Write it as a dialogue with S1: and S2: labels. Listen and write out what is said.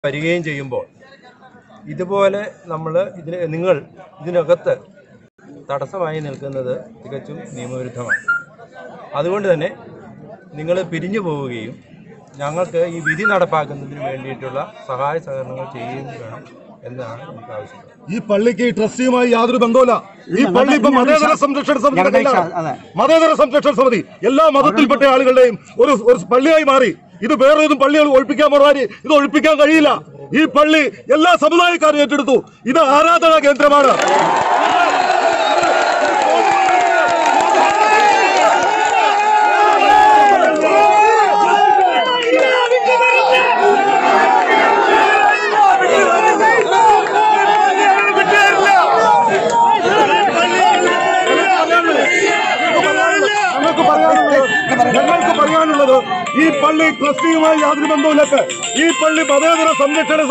S1: വരികയും ചെയ്യുമ്പോൾ ഇതുപോലെ നമ്മൾ ഇതിന് നിങ്ങൾ ഇതിനകത്ത് തടസ്സമായി നിൽക്കുന്നത് തികച്ചും നിയമവിരുദ്ധമാണ് അതുകൊണ്ട് തന്നെ നിങ്ങൾ പിരിഞ്ഞു പോവുകയും ഞങ്ങൾക്ക് ഈ വിധി നടപ്പാക്കുന്നതിന് വേണ്ടിയിട്ടുള്ള സഹായ സഹകരണങ്ങൾ ചെയ്യുകയും വേണം എന്നാണ് നമുക്ക് ആവശ്യം
S2: ഈ പള്ളിക്ക് ഈ ട്രസ്റ്റിയുമായി യാതൊരു ബന്ധവുമില്ല ഈ പള്ളി ഇപ്പൊ മതേതര സംരക്ഷണ സമിതിയുടെ കയ്യിലാണ്. മതേതര സംരക്ഷണ സമിതി എല്ലാ മതത്തിൽപ്പെട്ട ആളുകളുടെയും ഒരു ഒരു പള്ളിയായി മാറി ഇത് വേറെ ഏതും പള്ളികൾ ഒഴിപ്പിക്കാൻ പറഞ്ഞാൽ ഇത് ഒഴിപ്പിക്കാൻ കഴിയില്ല ഈ പള്ളി എല്ലാ സമുദായക്കാരും ഏറ്റെടുത്തു ഇത് ആരാധനാ കേന്ദ്രമാണ് ഞങ്ങൾക്ക് പറയാനുള്ളത് ഞങ്ങൾക്ക് പറയാനുള്ളത് ഈ പള്ളി ട്രസ്റ്റിയുമായി യാതൊരു ബന്ധവുമില്ല ഈ പള്ളി മതേതര സംരക്ഷണ